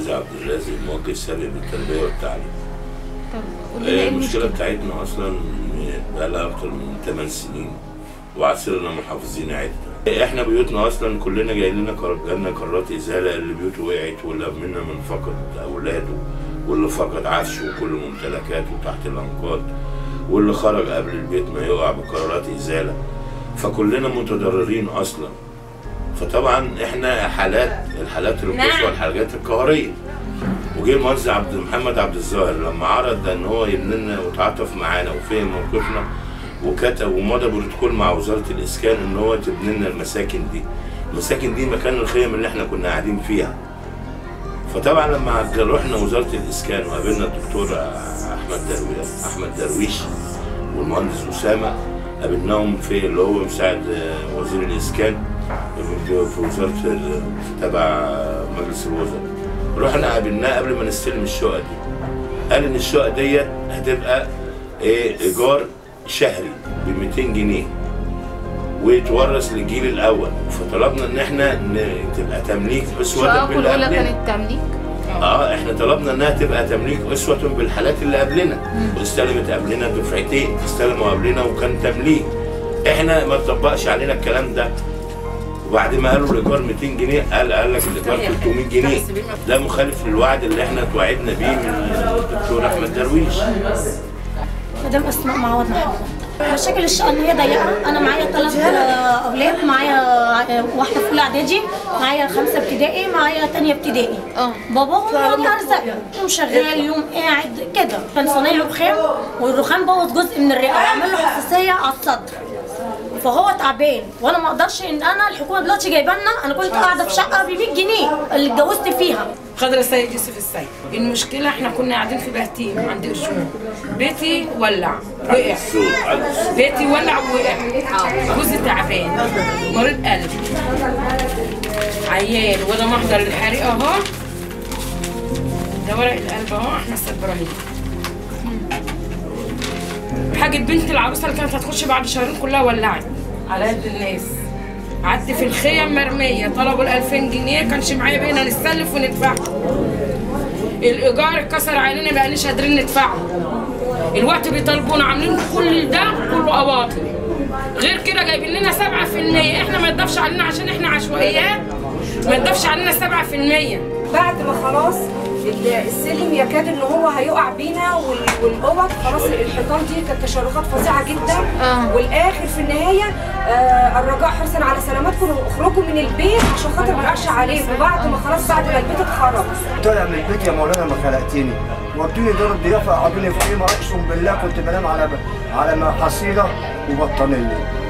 رازق عبد الرازق موجه سابق بالتربيه والتعليم طب قول لنا آه، ايه المشكله المشكله بتاعتنا اصلا بقى لها اكتر من 8 سنين وعصرنا محافظين عدة احنا بيوتنا اصلا كلنا جاي لنا قر- جالنا قرارات ازاله اللي بيوته وقعت واللي منا من فقد اولاده واللي فقد عفشه وكل ممتلكاته تحت الانقاض واللي خرج قبل البيت ما يقع بقرارات ازاله فكلنا متضررين اصلا فطبعا احنا حالات الحالات القصوى والحاجات القهريه وجه المهندس عبد محمد عبد الظاهر لما عرض ان هو يبني لنا وتعاطف معانا وفهم موقفنا وكتب ومضى بروتوكول مع وزاره الاسكان ان هو تبني لنا المساكن دي المساكن دي مكان الخيم اللي احنا كنا قاعدين فيها فطبعا لما رحنا وزاره الاسكان وقابلنا الدكتور احمد درويش احمد درويش والمهندس اسامه قابلناهم في اللي هو مساعد آه، وزير الاسكان في في وزاره ال- تبع مجلس الوزراء رحنا قابلناه قبل ما نستلم الشقه دي قال ان الشقه ديت هتبقى ايه ايجار شهري ب 200 جنيه ويتورث للجيل الاول فطلبنا ان احنا ن- تبقى تمليك اسوه الشقق باللي كلها قبلنا كانت تمليك اه احنا طلبنا انها تبقى تمليك اسوه بالحالات اللي قبلنا واستلمت قبلنا دفعتين استلموا قبلنا وكان تمليك احنا ما تطبقش علينا الكلام ده وبعد ما قالوا الايجار 200 جنيه قال قال لك الايجار 300 جنيه ده مخالف للوعد اللي احنا توعدنا بيه من الدكتور احمد درويش مدام اسماء معوض محمد مشاكل الشقه ان هي ضيقه انا معايا ثلاث اولاد معايا آه، واحده في اولى اعدادي معايا خمسه ابتدائي معايا ثانيه ابتدائي اه باباهم يعني ارزق يوم شغال يوم قاعد كده كان صنايعي رخام والرخام بوظ جزء من الرئه وعمل له حساسيه على الصدر فهو تعبان وانا ما اقدرش ان انا الحكومه دلوقتي جايبه لنا انا كنت قاعده في شقه ب 100 جنيه اللي اتجوزت فيها خضرة السيد يوسف السيد المشكلة احنا كنا قاعدين في بهتيم عند قرشون بيتي ولع وقع الصوت على الصوت. بيتي ولع ووقع جوزي تعبان مريض قلب عيان وده محضر الحريقة اهو ده ورق القلب اهو احمد سيد ابراهيم حاجة بنت العروسة اللي كانت هتخش بعد شهرين كلها ولعت على قد الناس قعدت في الخيم مرمية طلبوا ال 2000 جنيه كانش معايا بقينا نستلف وندفع الإيجار اتكسر علينا بقناش قادرين ندفعه الوقت بيطالبونا عاملين كل ده كله أواطن غير كده جايبين لنا 7% احنا ما يدفش علينا عشان احنا عشوائيات ما يدفش علينا 7% بعد ما خلاص ال- السلم يكاد ان هو هيقع بينا وال- والاوض خلاص الحيطان دي كانت تشرخات فظيعه جدا آه. والاخر في النهايه آه الرجاء حرصا على سلامتكم اخرجوا من البيت عشان خاطر ما يقعش عليكم بعد ما خلاص بعد ما البيت اتخرب طالع من البيت يا مولانا ما خلقتني ودوني دار الضيافه قعدوني في خيمه اقسم بالله كنت بنام على على حصيره وبطانيه